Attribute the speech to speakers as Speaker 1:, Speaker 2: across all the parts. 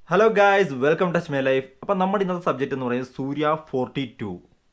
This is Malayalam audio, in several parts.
Speaker 1: hello guys welcome touch my life അപ്പം നമ്മുടെ ഇന്നത്തെ സബ്ജക്റ്റ് എന്ന് പറയുന്നത് Suriya forty two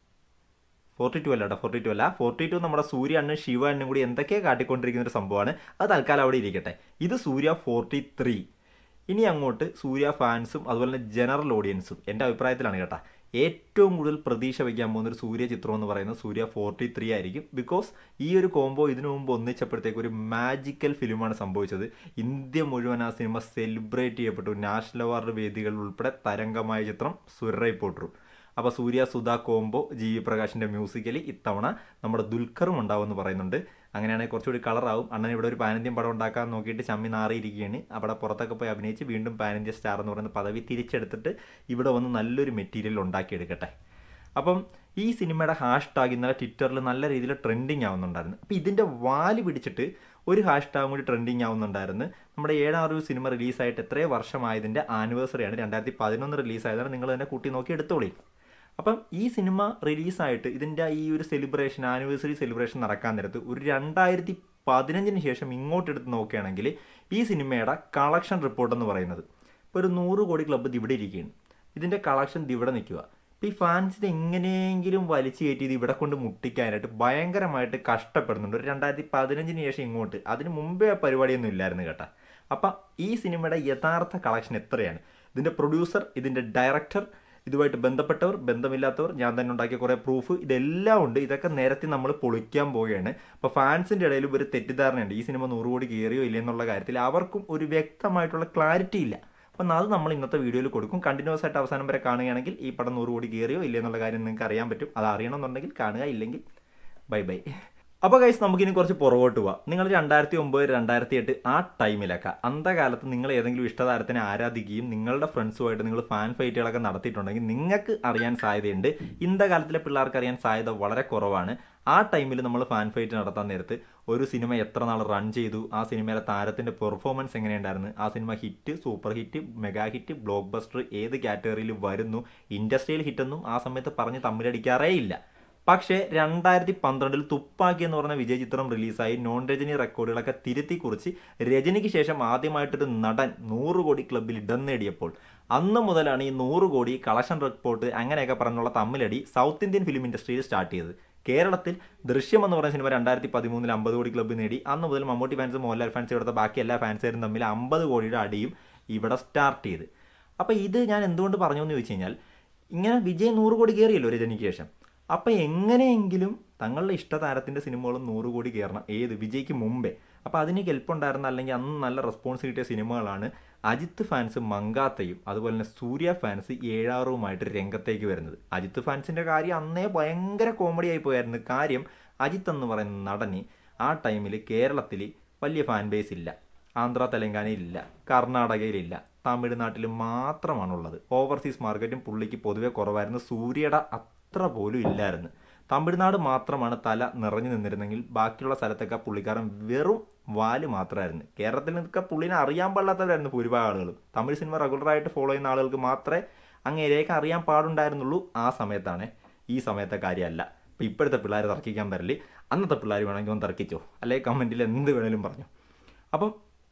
Speaker 1: forty two അല്ല കേട്ടോ ഫോർട്ടി ടു അല്ല ഫോർട്ടി ടു നമ്മുടെ സൂര്യ അണ്ണും ശിവ അണ്ണും കൂടി എന്തൊക്കെ കാട്ടിക്കൊണ്ടിരിക്കുന്ന ഒരു സംഭവമാണ് അത് തൽക്കാലം അവിടെ ഇരിക്കട്ടെ ഇത് സൂര്യ ഫോർട്ടി ത്രീ ഇനി അങ്ങോട്ട് സൂര്യ ഫാൻസും അതുപോലെ തന്നെ ജനറൽ ഓഡിയൻസും എൻ്റെ അഭിപ്രായത്തിലാണ് കേട്ടോ ഏറ്റവും കൂടുതൽ പ്രതീക്ഷ വയ്ക്കാൻ പോകുന്ന ഒരു സൂര്യ ചിത്രം എന്ന് പറയുന്നത് സൂര്യ ഫോർട്ടി ത്രീ ആയിരിക്കും ബിക്കോസ് ഈ ഒരു കോംബോ ഇതിനു മുമ്പ് ഒന്നിച്ചപ്പോഴത്തേക്ക് ഒരു മാജിക്കൽ ഫിലിമാണ് സംഭവിച്ചത് ഇന്ത്യ മുഴുവൻ ആ സിനിമ സെലിബ്രേറ്റ് ചെയ്യപ്പെട്ടു നാഷണൽ അവാർഡ് വേദികളിൽ ഉൾപ്പെടെ തരംഗമായ ചിത്രം സുരൈ പോട്ടു അപ്പോൾ Suriya Sudha combo G V പ്രകാശിൻ്റെ മ്യൂസിക്കലി ഇത്തവണ നമ്മുടെ ദുൽഖറും ഉണ്ടാവുമെന്ന് പറയുന്നുണ്ട് അങ്ങനെയാണെങ്കിൽ കുറച്ചുകൂടി കളറാവും അണ്ണൻ ഇവിടെ ഒരു പാനന്ത്യം പടം ഉണ്ടാക്കാൻ നോക്കിയിട്ട് ചമ്മി നാറിയിരിക്കുകയാണ് അവിടെ പുറത്തൊക്കെ പോയി അഭിനയിച്ച് വീണ്ടും പാനന്ത്യ സ്റ്റാർ എന്ന് പറയുന്ന പദവി തിരിച്ചെടുത്തിട്ട് ഇവിടെ വന്ന് നല്ലൊരു മെറ്റീരിയൽ ഉണ്ടാക്കിയെടുക്കട്ടെ അപ്പം ഈ സിനിമയുടെ ഹാഷ് ടാഗ് ഇന്നലെ ട്വിറ്ററിൽ നല്ല രീതിയിൽ ട്രെൻഡിങ് ആവുന്നുണ്ടായിരുന്നു അപ്പോൾ ഇതിൻ്റെ വാല് പിടിച്ചിട്ട് ഒരു ഹാഷ് ടാഗും കൂടി ട്രെൻഡിങ് ആവുന്നുണ്ടായിരുന്നു നമ്മുടെ ഏഴാം അറിവ് സിനിമ റിലീസായിട്ട് എത്രയോ വർഷമായതിൻ്റെ ആനിവേഴ്സറിയാണ് രണ്ടായിരത്തി പതിനൊന്ന് റിലീസായതാണ് നിങ്ങൾ തന്നെ കൂട്ടി നോക്കി എടുത്തോളി അപ്പം ഈ സിനിമ റിലീസായിട്ട് ഇതിൻ്റെ ഈ ഒരു സെലിബ്രേഷൻ ആനിവേഴ്സറി സെലിബ്രേഷൻ നടക്കാൻ നേരത്ത് ഒരു രണ്ടായിരത്തി പതിനഞ്ചിന് ശേഷം ഇങ്ങോട്ട് എടുത്ത് നോക്കുകയാണെങ്കിൽ ഈ സിനിമയുടെ കളക്ഷൻ റിപ്പോർട്ട് എന്ന് പറയുന്നത് ഇപ്പോൾ ഒരു നൂറ് കോടി ക്ലബ്ബ് ഇവിടെ ഇരിക്കുകയാണ് ഇതിൻ്റെ കളക്ഷൻ ഇവിടെ നിൽക്കുക ഇപ്പോൾ ഈ ഫാൻസിനെ എങ്ങനെയെങ്കിലും വലിച്ചു കയറ്റി ഇത് ഇവിടെ കൊണ്ട് മുട്ടിക്കാനായിട്ട് ഭയങ്കരമായിട്ട് കഷ്ടപ്പെടുന്നുണ്ട് ഒരു രണ്ടായിരത്തി പതിനഞ്ചിന് ശേഷം ഇങ്ങോട്ട് അതിന് മുമ്പേ ആ പരിപാടിയൊന്നും ഇല്ലായിരുന്നു കേട്ടോ അപ്പം ഈ സിനിമയുടെ യഥാർത്ഥ കളക്ഷൻ എത്രയാണ് ഇതിൻ്റെ പ്രൊഡ്യൂസർ ഇതിൻ്റെ ഡയറക്ടർ ഇതുമായിട്ട് ബന്ധപ്പെട്ടവർ ബന്ധമില്ലാത്തവർ ഞാൻ തന്നെ ഉണ്ടാക്കിയ കുറേ പ്രൂഫ് ഇതെല്ലാം ഉണ്ട് ഇതൊക്കെ നിരത്തി നമ്മൾ പൊളിക്കാൻ പോവുകയാണ് അപ്പോൾ ഫാൻസിൻ്റെ ഇടയിൽ ഒരു തെറ്റിദ്ധാരണയുണ്ട് ഈ സിനിമ നൂറ് കോടി കയറിയോ ഇല്ല എന്നുള്ള കാര്യത്തിൽ അവർക്കും ഒരു വ്യക്തമായിട്ടുള്ള ക്ലാരിറ്റി ഇല്ല അപ്പം അത് നമ്മൾ ഇന്നത്തെ വീഡിയോയിൽ കൊടുക്കും കണ്ടിന്യൂസ് ആയിട്ട് അവസാനം വരെ കാണുകയാണെങ്കിൽ ഈ പടം നൂറ് കോടി കയറിയോ ഇല്ല എന്നുള്ള കാര്യം നിങ്ങൾക്ക് അറിയാൻ പറ്റും അത് അറിയണമെന്നുണ്ടെങ്കിൽ കാണുക ഇല്ലെങ്കിൽ ബൈ ബൈ അപ്പോൾ കൈസ് നമുക്കിനി കുറച്ച് പുറകോട്ട് പോവാം നിങ്ങൾ രണ്ടായിരത്തി ഒമ്പത് രണ്ടായിരത്തി എട്ട് ആ ടൈമിലൊക്കെ അന്തകാലത്ത് നിങ്ങൾ ഏതെങ്കിലും ഇഷ്ടതാരത്തിനെ ആരാധിക്കുകയും നിങ്ങളുടെ ഫ്രണ്ട്സുമായിട്ട് നിങ്ങൾ ഫാൻ ഫൈറ്റുകളൊക്കെ നടത്തിയിട്ടുണ്ടെങ്കിൽ നിങ്ങൾക്ക് അറിയാൻ സാധ്യതയുണ്ട് ഇന്നത്തെ കാലത്തിലെ പിള്ളേർക്ക് അറിയാൻ സാധ്യത വളരെ കുറവാണ് ആ ടൈമിൽ നമ്മൾ ഫാൻ ഫൈറ്റ് നടത്താൻ നേരത്ത് ഒരു സിനിമ എത്ര നാൾ റൺ ചെയ്തു ആ സിനിമയിലെ താരത്തിൻ്റെ പെർഫോമൻസ് എങ്ങനെയുണ്ടായിരുന്നു ആ cinema hit super hit mega hit blockbuster ഏത് കാറ്റഗറിയിൽ വരുന്നു ഇൻഡസ്ട്രിയൽ ഹിറ്റൊന്നും ആ സമയത്ത് പറഞ്ഞ് തമ്മിലടിക്കാറേ ഇല്ല പക്ഷേ രണ്ടായിരത്തി പന്ത്രണ്ടിൽ തുപ്പാക്കി എന്ന് പറഞ്ഞ വിജയ ചിത്രം റിലീസായി നോൺ രജനി റെക്കോർഡുകളൊക്കെ തിരുത്തി കുറിച്ച് രജനിക്ക് ശേഷം ആദ്യമായിട്ടൊരു നടൻ നൂറ് കോടി ക്ലബിൽ ഇടം നേടിയപ്പോൾ അന്ന് മുതലാണ് ഈ നൂറ് കോടി കളക്ഷൻ റിപ്പോർട്ട് അങ്ങനെയൊക്കെ പറഞ്ഞുള്ള തമ്മിലടി സൗത്ത് ഇന്ത്യൻ ഫിലിം ഇൻഡസ്ട്രിയിൽ സ്റ്റാർട്ട് ചെയ്തത് കേരളത്തിൽ ദൃശ്യം എന്ന് പറയുന്ന സിനിമ രണ്ടായിരത്തി പതിമൂന്നിൽ അമ്പത് കോടി ക്ലബ്ബ് നേടി അന്ന് മുതൽ മമ്മൂട്ടി ഫാൻസ് മോഹൻലാൽ ഫാൻസ് ഇവിടുത്തെ ബാക്കി എല്ലാ ഫാൻസുകാരും തമ്മിൽ അമ്പത് കോടിയുടെ അടിയും ഇവിടെ സ്റ്റാർട്ട് ചെയ്ത് അപ്പോൾ ഇത് ഞാൻ എന്തുകൊണ്ട് പറഞ്ഞു എന്ന് ചോദിച്ചു കഴിഞ്ഞാൽ ഇങ്ങനെ വിജയ് നൂറ് കോടി കയറിയല്ലോ രജനിക്ക് ശേഷം അപ്പം എങ്ങനെയെങ്കിലും തങ്ങളുടെ ഇഷ്ടതാരത്തിൻ്റെ സിനിമകളും നൂറ് കോടി കയറണം ഏത് വിജയ്ക്ക് മുമ്പേ അപ്പോൾ അതിന് കെൽപ്പുണ്ടായിരുന്ന അല്ലെങ്കിൽ അന്ന് നല്ല റെസ്പോൺസ് കിട്ടിയ സിനിമകളാണ് അജിത്ത് ഫാൻസ് മങ്കാത്തയും അതുപോലെ തന്നെ സൂര്യ ഫാൻസ് ഏഴാറുമായിട്ട് രംഗത്തേക്ക് വരുന്നത് അജിത്ത് ഫാൻസിൻ്റെ കാര്യം അന്നേ ഭയങ്കര കോമഡി ആയി പോയായിരുന്നു കാര്യം അജിത്ത് എന്ന് പറയുന്ന നടന് ആ ടൈമിൽ കേരളത്തിൽ വലിയ ഫാൻ ബേസ് ഇല്ല ആന്ധ്ര തെലങ്കാനയിലില്ല കർണാടകയിലില്ല തമിഴ്നാട്ടിൽ മാത്രമാണുള്ളത് ഓവർസീസ് മാർക്കറ്റും പുള്ളിക്ക് പൊതുവെ കുറവായിരുന്നു സൂര്യയുടെ അത്ര പോലും ഇല്ലായിരുന്നു തമിഴ്നാട് മാത്രമാണ് തല നിറഞ്ഞു നിന്നിരുന്നെങ്കിൽ ബാക്കിയുള്ള സ്ഥലത്തൊക്കെ പുള്ളിക്കാരൻ വെറും വാല് മാത്രമായിരുന്നു കേരളത്തിൽ നിന്നൊക്കെ പുള്ളിനെ അറിയാൻ പാടില്ലാത്തവരായിരുന്നു ഭൂരിഭാഗം ആളുകളും തമിഴ് സിനിമ റെഗുലറായിട്ട് ഫോളോ ചെയ്യുന്ന ആളുകൾക്ക് മാത്രമേ അങ്ങേരേക്ക് അറിയാൻ പാടുണ്ടായിരുന്നുള്ളൂ ആ സമയത്താണ് ഈ സമയത്തെ കാര്യമല്ല ഇപ്പോൾ ഇപ്പോഴത്തെ പിള്ളേർ തർക്കിക്കാൻ വരല് അന്നത്തെ പിള്ളേർ വേണമെങ്കിൽ ഒന്ന് തർക്കിച്ചോ അല്ലെങ്കിൽ കമൻറ്റിൽ എന്ത് വേണേലും പറഞ്ഞു അപ്പം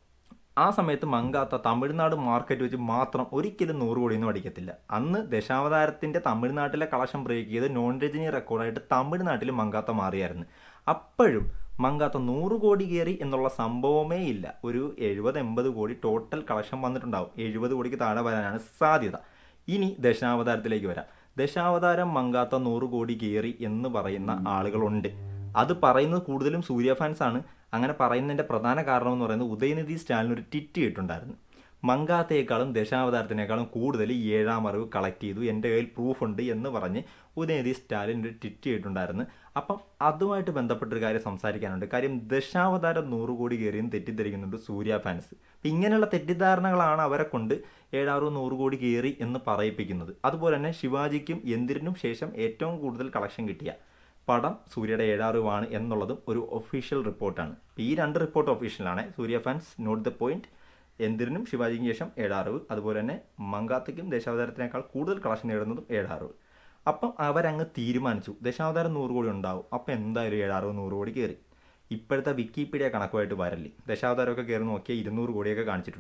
Speaker 1: ആ സമയത്ത് മങ്കാത്ത തമിഴ്നാട് മാർക്കറ്റ് വെച്ച് മാത്രം ഒരിക്കലും നൂറ് കോടിയൊന്നും അടിക്കത്തില്ല അന്ന് ദശാവതാരത്തിൻ്റെ തമിഴ്നാട്ടിലെ കളക്ഷൻ ബ്രേക്ക് ചെയ്ത് നോൺ രജനി റെക്കോർഡായിട്ട് തമിഴ്നാട്ടിൽ മങ്കാത്ത മാറിയായിരുന്നു അപ്പോഴും മങ്കാത്ത നൂറ് കോടി കയറി എന്നുള്ള സംഭവമേ ഇല്ല ഒരു എഴുപത് എൺപത് കോടി ടോട്ടൽ കളക്ഷൻ വന്നിട്ടുണ്ടാവും എഴുപത് കോടിക്ക് താഴെ വരാനാണ് സാധ്യത ഇനി ദശാവതാരത്തിലേക്ക് വരാം ദശാവതാരം മങ്കാത്ത നൂറ് കോടി കയറി എന്ന് പറയുന്ന ആളുകളുണ്ട് അത് പറയുന്നത് കൂടുതലും സൂര്യ ഫാൻസ് ആണ് അങ്ങനെ പറയുന്നതിൻ്റെ പ്രധാന കാരണം എന്ന് പറയുന്നത് ഉദയനിധി സ്റ്റാലിന് ഒരു ടിറ്റ് ഇട്ടുണ്ടായിരുന്നു മങ്കാത്തയേക്കാളും ദശാവതാരത്തിനേക്കാളും കൂടുതൽ ഈ ഏഴാം അറിവ് കളക്ട് ചെയ്തു എൻ്റെ കയ്യിൽ പ്രൂഫ് ഉണ്ട് എന്ന് പറഞ്ഞ് ഉദയനിധി സ്റ്റാലിൻ ഒരു ടിറ്റ് ചെയ്തിട്ടുണ്ടായിരുന്നു അപ്പം അതുമായിട്ട് ബന്ധപ്പെട്ടൊരു കാര്യം സംസാരിക്കാനുണ്ട് കാര്യം ദശാവതാരം നൂറ് കോടി കയറിയും തെറ്റിദ്ധരിക്കുന്നുണ്ട് സൂര്യ ഫാൻസ് അപ്പം ഇങ്ങനെയുള്ള തെറ്റിദ്ധാരണകളാണ് അവരെ കൊണ്ട് ഏഴാറ് നൂറ് കോടി കയറി എന്ന് പറയിപ്പിക്കുന്നത് അതുപോലെ തന്നെ ശിവാജിക്കും എന്തിരിനും ശേഷം ഏറ്റവും കൂടുതൽ കളക്ഷൻ കിട്ടിയ പടം സൂര്യയുടെ ഏഴാറിവാണ് എന്നുള്ളതും ഒരു ഒഫീഷ്യൽ റിപ്പോർട്ടാണ് ഈ രണ്ട് റിപ്പോർട്ട് ഒഫീഷ്യലാണ് Suriya fans note the point എന്തിനും ശിവാജിക്ക് ശേഷം ഏഴാറിവ് അതുപോലെ തന്നെ മങ്കാത്തയ്ക്കും ദശാവതാരത്തിനേക്കാൾ കൂടുതൽ കളക്ഷൻ നേടുന്നതും ഏഴാറിവ് അപ്പം അവരങ്ങ് തീരുമാനിച്ചു ദശാവതാരം നൂറ് കോടി ഉണ്ടാവും അപ്പം എന്തായാലും ഏഴാറിവ് നൂറ് കോടി കയറി ഇപ്പോഴത്തെ വിക്കിപീഡിയ കണക്കുമായിട്ട് വരല്ലേ ദശാവതാരമൊക്കെ കയറി നോക്കിയാൽ ഇരുന്നൂറ് കോടിയൊക്കെ കാണിച്ചിട്ടുണ്ട്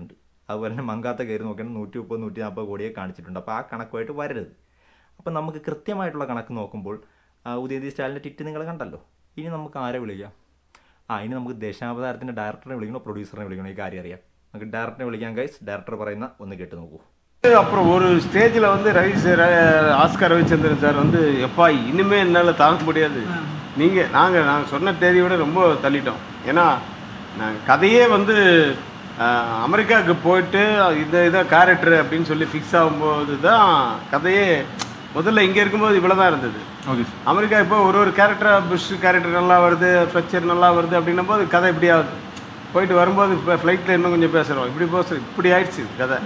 Speaker 1: അതുപോലെ തന്നെ മങ്കാത്ത കയറി നോക്കുകയാണെങ്കിൽ നൂറ്റി മുപ്പത് നൂറ്റി നാൽപ്പത് കോടിയെ കാണിച്ചിട്ടുണ്ട് അപ്പോൾ ആ കണക്കുമായിട്ട് വരരുത് അപ്പം നമുക്ക് കൃത്യമായിട്ടുള്ള കണക്ക് നോക്കുമ്പോൾ ആ, ഉദയനിധി സ്റ്റാലിൻ്റെ ടിറ്റ് നിങ്ങൾ കണ്ടല്ലോ ഇനി നമുക്ക് ആരെ വിളിക്കാം ആ ഇനി നമുക്ക് ദശാവതാരത്തിൻ്റെ ഡയറക്ടറെ വിളിക്കണോ പ്രൊഡ്യൂസറിനെ വിളിക്കണോ ഈ കാര്യം അറിയാം നമുക്ക് ഡയറക്ടറെ വിളിക്കാം ഗൈസ് ഡയറക്ടർ പറയുന്ന ഒന്ന് കേട്ട് നോക്കൂ
Speaker 2: அப்புறம் ஒரு ஸ்டேஜில் வந்து Ravi sir Oscar Ravichandran sir வந்து எப்பா இனிமே என்னால் தாங்க முடியாது நீங்கள் நாங்கள் நாங்கள் சொன்ன தேதியை விட ரொம்ப தள்ளிட்டோம் ஏன்னா நாங்கள் கதையே வந்து அஹ், அமெரிக்காவுக்கு போயிட்டு இந்த இதை கேரக்டர் அப்படின்னு சொல்லி ஃபிக்ஸ் ஆகும்போது தான் கதையே முதல்ல இங்கே இருக்கும்போது இவ்வளோ தான் இருந்தது
Speaker 3: ஓகே சார்
Speaker 2: அமெரிக்கா இப்போ ஒரு ஒரு கேரக்டராக புஷ் கேரக்டர் நல்லா வருது ஃப்ளெக்சர் நல்லா வருது அப்படின்னும் போது கதை இப்படி ஆகுது போயிட்டு வரும்போது இப்போ ஃப்ளைட்டில் இன்னும் கொஞ்சம் பேசுகிறோம் இப்படி போச்சு இப்படி ஆயிடுச்சு கதை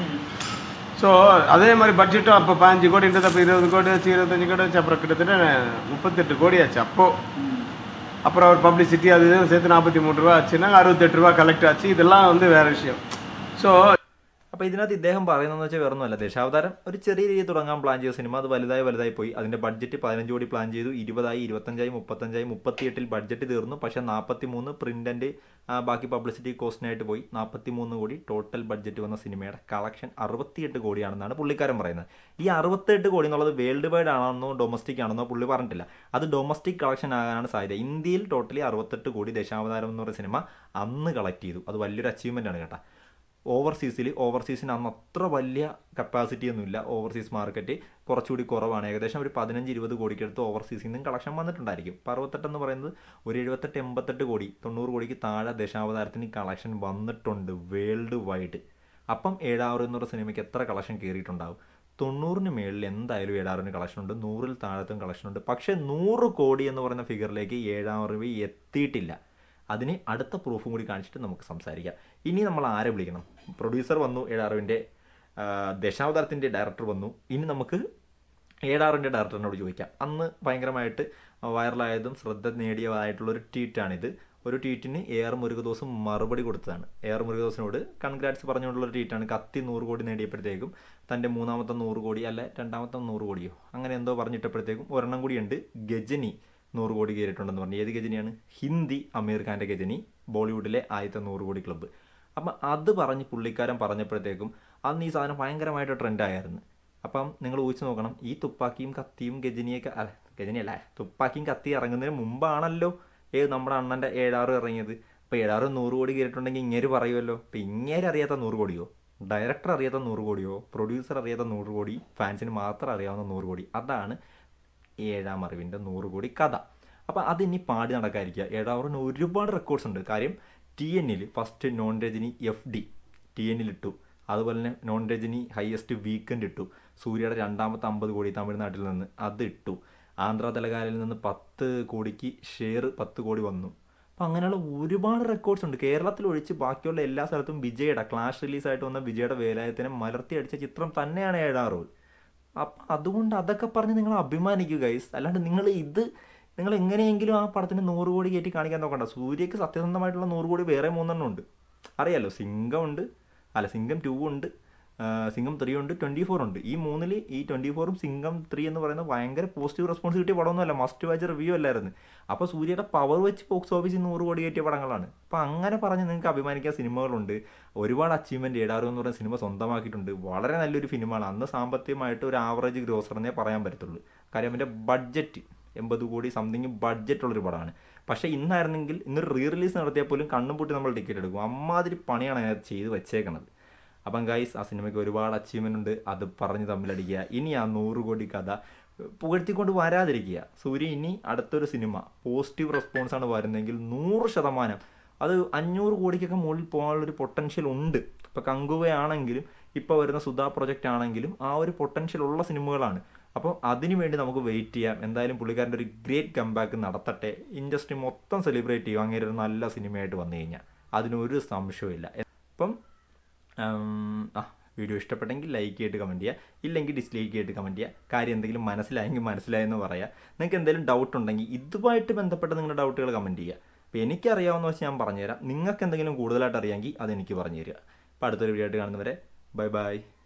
Speaker 2: ஸோ அதே மாதிரி பட்ஜெட்டும் அப்போ பதினஞ்சு கோடின்றது அப்போ இருபது கோடி வச்சு இருபத்தஞ்சு கோடி வச்சு அப்புறம் கிட்டத்தட்ட முப்பத்தெட்டு கோடி ஆச்சு அப்போது அப்புறம் ஒரு பப்ளிசிட்டி அது இதுன்னு சேர்த்து நாற்பத்தி மூணு ரூபா ஆச்சுன்னா அறுபத்தெட்டு ரூபா கலெக்ட் ஆச்சு இதெல்லாம் வந்து வேறு விஷயம் ஸோ
Speaker 1: അപ്പോൾ ഇതിനകത്ത് ഇദ്ദേഹം പറയുന്നതെന്ന് വെച്ചാൽ വേറൊന്നുമല്ല ദശാവതാരം ഒരു ചെറിയ രീതിയിൽ തുടങ്ങാൻ പ്ലാൻ ചെയ്ത സിനിമ അത് വലുതായി വലുതായി പോയി അതിന്റെ ബഡ്ജറ്റ് പതിനഞ്ച് കോടി പ്ലാൻ ചെയ്തു ഇരുപതായി ഇരുപത്തഞ്ചായി മുപ്പത്തഞ്ചായി മുപ്പത്തിയെട്ടിൽ ബഡ്ജറ്റ് തീർന്നു പക്ഷേ നാൽപ്പത്തി മൂന്ന് പ്രിന്റ് ആൻഡ് ബാക്കി പബ്ലിസിറ്റി കോസ്റ്റിനായിട്ട് പോയി നാൽപ്പത്തി മൂന്ന് കോടി ടോട്ടൽ ബഡ്ജറ്റ് വന്ന സിനിമയുടെ കളക്ഷൻ അറുപത്തിയെട്ട് കോടിയാണെന്നാണ് പുള്ളിക്കാരൻ പറയുന്നത് ഈ അറുപത്തെട്ട് കോടി എന്നുള്ളത് വേൾഡ് വൈഡ് ആണെന്നോ ഡൊമസ്റ്റിക് ആണെന്നോ പുള്ളി പറഞ്ഞിട്ടില്ല അത് ഡൊമസ്റ്റിക് കളക്ഷൻ ആകാനാണ് സാധ്യത ഇന്ത്യയിൽ ടോട്ടലി അറുപത്തെട്ട് കോടി ദശാവതാരം എന്ന് പറയുന്ന സിനിമ അന്ന് കളക്ട് ചെയ്തു അത് വലിയൊരു അച്ചീവ്മെൻ്റ് ആണ് കേട്ടോ ഓവർസീസിൽ ഓവർസീസിന് അന്ന് അത്ര വലിയ കപ്പാസിറ്റി ഒന്നുമില്ല ഓവർസീസ് മാർക്കറ്റ് കുറച്ചുകൂടി കുറവാണ് ഏകദേശം ഒരു പതിനഞ്ച് ഇരുപത് കോടിക്കടുത്ത് ഓവർസീസിൽ നിന്നും കളക്ഷൻ വന്നിട്ടുണ്ടായിരിക്കും ഇപ്പോൾ അറുപത്തെട്ട് എന്ന് പറയുന്നത് ഒരു എഴുപത്തെട്ട് എൺപത്തെട്ട് കോടി തൊണ്ണൂറ് കോടിക്ക് താഴെ ദശാവതാരത്തിന് കളക്ഷൻ വന്നിട്ടുണ്ട് വേൾഡ് വൈഡ് അപ്പം ഏഴാറ് എന്ന് പറയുന്ന സിനിമയ്ക്ക് എത്ര കളക്ഷൻ കയറിയിട്ടുണ്ടാവും തൊണ്ണൂറിന് മേളിൽ എന്തായാലും ഏഴാറിന് കളക്ഷൻ ഉണ്ട് നൂറിൽ താഴത്തും കളക്ഷൻ ഉണ്ട് പക്ഷേ നൂറ് കോടി എന്ന് പറയുന്ന ഫിഗറിലേക്ക് ഏഴാം അറിവ് എത്തിയിട്ടില്ല അതിന് അടുത്ത പ്രൂഫും കൂടി കാണിച്ചിട്ട് നമുക്ക് സംസാരിക്കാം ഇനി നമ്മൾ ആരെ വിളിക്കണം പ്രൊഡ്യൂസർ വന്നു ഏഴാറിൻ്റെ ദശാവതാരത്തിൻ്റെ ഡയറക്ടർ വന്നു ഇനി നമുക്ക് ഏഴാറിൻ്റെ ഡയറക്ടറിനോട് ചോദിക്കാം അന്ന് ഭയങ്കരമായിട്ട് വൈറലായതും ശ്രദ്ധ നേടിയതായിട്ടുള്ള ഒരു ട്വീറ്റാണിത് ഒരു ട്വീറ്റിന് എ ആർ മുരുകദോസും മറുപടി കൊടുത്തതാണ് എ ആർ മുരുകദോസിനോട് കൺഗ്രാറ്റ്സ് പറഞ്ഞുകൊണ്ടുള്ള ഒരു ട്വീറ്റാണ് കത്തി നൂറ് കോടി നേടിയപ്പോഴത്തേക്കും തൻ്റെ മൂന്നാമത്തെ നൂറ് കോടി അല്ല രണ്ടാമത്തെ നൂറ് കോടിയോ അങ്ങനെ എന്തോ പറഞ്ഞിട്ടപ്പോഴത്തേക്കും ഒരെണ്ണം കൂടിയുണ്ട് ഗജനി നൂറ് കോടി കയറിയിട്ടുണ്ടെന്ന് പറഞ്ഞു ഏത് ഗജനിയാണ് ഹിന്ദി അമീർ ഖാൻ്റെ ഗജനി ബോളിവുഡിലെ ആദ്യത്തെ നൂറ് കോടി ക്ലബ്ബ് അപ്പം അത് പറഞ്ഞ് പുള്ളിക്കാരൻ പറഞ്ഞപ്പോഴത്തേക്കും അന്ന് ഈ സാധനം ഭയങ്കരമായിട്ട് ട്രെൻഡായിരുന്നു അപ്പം നിങ്ങൾ ഊഹിച്ച് നോക്കണം ഈ തുപ്പാക്കിയും കത്തിയും ഗജനിയൊക്കെ അല്ല ഗജനിയല്ല തുപ്പാക്കിയും കത്തി ഇറങ്ങുന്നതിന് മുമ്പാണല്ലോ ഏത് നമ്മുടെ അണ്ണൻ്റെ ഏഴാറ് ഇറങ്ങിയത് അപ്പോൾ ഏഴാറ് നൂറ് കോടി കയറിയിട്ടുണ്ടെങ്കിൽ ഇങ്ങേര് പറയുമല്ലോ അപ്പോൾ ഇങ്ങേര് അറിയാത്ത നൂറ് കോടിയോ ഡയറക്ടർ അറിയാത്ത നൂറ് കോടിയോ പ്രൊഡ്യൂസർ അറിയാത്ത നൂറ് കോടി ഫാൻസിന് മാത്രം അറിയാവുന്ന നൂറ് കോടി അതാണ് ഏഴാം അറിവിൻ്റെ നൂറ് കോടി കഥ അപ്പോൾ അതിനി പാടി നടക്കാതിരിക്കുക ഏഴാറിന് ഒരുപാട് റെക്കോർഡ്സ് ഉണ്ട് കാര്യം ടി എന്നിൽ first non Rajini F D ടി എന്നിൽ ഇട്ടു അതുപോലെ തന്നെ നോൺ രജനി ഹയസ്റ്റ് വീക്കെൻഡ് ഇട്ടു സൂര്യയുടെ രണ്ടാമത്തെ അമ്പത് കോടി തമിഴ്നാട്ടിൽ നിന്ന് അത് ഇട്ടു ആന്ധ്ര തെലങ്കാനയിൽ നിന്ന് പത്ത് കോടിക്ക് ഷെയർ പത്ത് കോടി വന്നു അപ്പം അങ്ങനെയുള്ള ഒരുപാട് റെക്കോർഡ്സ് ഉണ്ട് കേരളത്തിൽ ഒഴിച്ച് ബാക്കിയുള്ള എല്ലാ സ്ഥലത്തും വിജയുടെ ക്ലാഷ് റിലീസായിട്ട് വന്ന വിജയുടെ വേലായത്തിനെ മലർത്തി അടിച്ച ചിത്രം തന്നെയാണ് ഏഴാറ് അപ്പം അതുകൊണ്ട് അതൊക്കെ പറഞ്ഞ് നിങ്ങൾ അഭിമാനിക്കുക ഗൈസ് അല്ലാണ്ട് നിങ്ങൾ ഇത് നിങ്ങൾ എങ്ങനെയെങ്കിലും ആ പടത്തിന് നൂറ് കോടി കയറ്റി കാണിക്കാൻ നോക്കണ്ട സൂര്യക്ക് സത്യസന്ധമായിട്ടുള്ള നൂറ് കോടി വേറെ മൂന്നെണ്ണം ഉണ്ട് അറിയാലോ സിംഗം ഉണ്ട് അല്ല സിംഗം ടു ഉണ്ട് ആ, സിംഗം ത്രീ ഉണ്ട് ട്വൻറ്റി ഫോർ ഉണ്ട് ഈ മൂന്നിൽ ഈ ട്വൻറ്റി ഫോറും സിംഗം ത്രീ എന്ന് പറയുന്നത് ഭയങ്കര പോസിറ്റീവ് റെസ്പോൺസ് കിട്ടിയ പടമൊന്നുമല്ല മസ്റ്റ് വാച്ച് റിവ്യൂ അല്ലായിരുന്നു അപ്പോൾ സൂര്യയുടെ പവർ വെച്ച് ബോക്സ് ഓഫീസിൽ നൂറ് കോടി കയറ്റിയ പടങ്ങളാണ് അപ്പോൾ അങ്ങനെ പറഞ്ഞ് നിങ്ങൾക്ക് അഭിമാനിക്കാൻ സിനിമകളുണ്ട് ഒരുപാട് അച്ചീവ്മെൻറ്റ് ഏടാറു എന്ന് പറയുന്ന സിനിമ സ്വന്തമാക്കിയിട്ടുണ്ട് വളരെ നല്ലൊരു ഫിലിമാണ് അന്ന് സാമ്പത്തികമായിട്ട് ഒരു ആവറേജ് ഗ്രോസറിനെ പറയാൻ പറ്റത്തുള്ളൂ കാര്യം അവൻ്റെ ബഡ്ജറ്റ് എൺപത് കോടി സംതിങ് ബഡ്ജറ്റ് ഉള്ളൊരു പടമാണ് പക്ഷേ ഇന്നായിരുന്നെങ്കിൽ ഇന്നൊരു റീ റിലീസ് നടത്തിയാൽ പോലും കണ്ണും പൂട്ടി നമ്മൾ ടിക്കറ്റ് എടുക്കും അമ്മാതിരി പണിയാണ് അതിനകത്ത് ചെയ്ത് വെച്ചേക്കണത് അപ്പം ഗൈസ് ആ സിനിമയ്ക്ക് ഒരുപാട് അച്ചീവ്മെൻ്റ് ഉണ്ട് അത് പറഞ്ഞ് തമ്മിലടിക്കുക ഇനി ആ നൂറ് കോടി കഥ പുകഴ്ത്തിക്കൊണ്ട് വരാതിരിക്കുക സൂര്യ ഇനി അടുത്തൊരു സിനിമ പോസിറ്റീവ് റെസ്പോൺസ് ആണ് വരുന്നതെങ്കിൽ നൂറ് ശതമാനം അത് അഞ്ഞൂറ് കോടിക്കൊക്കെ മുകളിൽ പോകാനുള്ളൊരു പൊട്ടൻഷ്യൽ ഉണ്ട് ഇപ്പോൾ കങ്കുവയാണെങ്കിലും ഇപ്പോൾ വരുന്ന സുധാ പ്രൊജക്റ്റ് ആണെങ്കിലും ആ ഒരു പൊട്ടൻഷ്യൽ ഉള്ള സിനിമകളാണ് അപ്പോൾ അതിനു വേണ്ടി നമുക്ക് വെയിറ്റ് ചെയ്യാം എന്തായാലും പുള്ളിക്കാരൻ്റെ ഒരു ഗ്രേറ്റ് കംബാക്ക് നടത്തട്ടെ ഇൻഡസ്ട്രി മൊത്തം സെലിബ്രേറ്റ് ചെയ്യും അങ്ങനെ ഒരു നല്ല സിനിമയായിട്ട് വന്നു കഴിഞ്ഞാൽ അതിനൊരു സംശയമില്ല അപ്പം ഉം, ആ വീഡിയോ ഇഷ്ടപ്പെട്ടെങ്കിൽ ലൈക്ക് ചെയ്തിട്ട് കമൻറ്റ് ചെയ്യുക ഇല്ലെങ്കിൽ ഡിസ്ലൈക്ക് ചെയ്തിട്ട് കമൻറ്റ് ചെയ്യുക കാര്യം എന്തെങ്കിലും മനസ്സിലായെങ്കിൽ മനസ്സിലായെന്ന് പറയുക നിങ്ങൾക്ക് എന്തെങ്കിലും ഡൗട്ട് ഉണ്ടെങ്കിൽ ഇതുമായിട്ട് ബന്ധപ്പെട്ട നിങ്ങളുടെ ഡൗട്ടുകൾ കമൻറ്റ് ചെയ്യുക അപ്പോൾ എനിക്കറിയാവുന്ന വെച്ച് ഞാൻ പറഞ്ഞുതരാം നിങ്ങൾക്ക് എന്തെങ്കിലും കൂടുതലായിട്ട് അറിയാമെങ്കിൽ അതെനിക്ക് പറഞ്ഞു തരിക അപ്പോൾ അടുത്തൊരു വീഡിയോ ആയിട്ട് കാണുന്നവരെ ബൈ ബൈ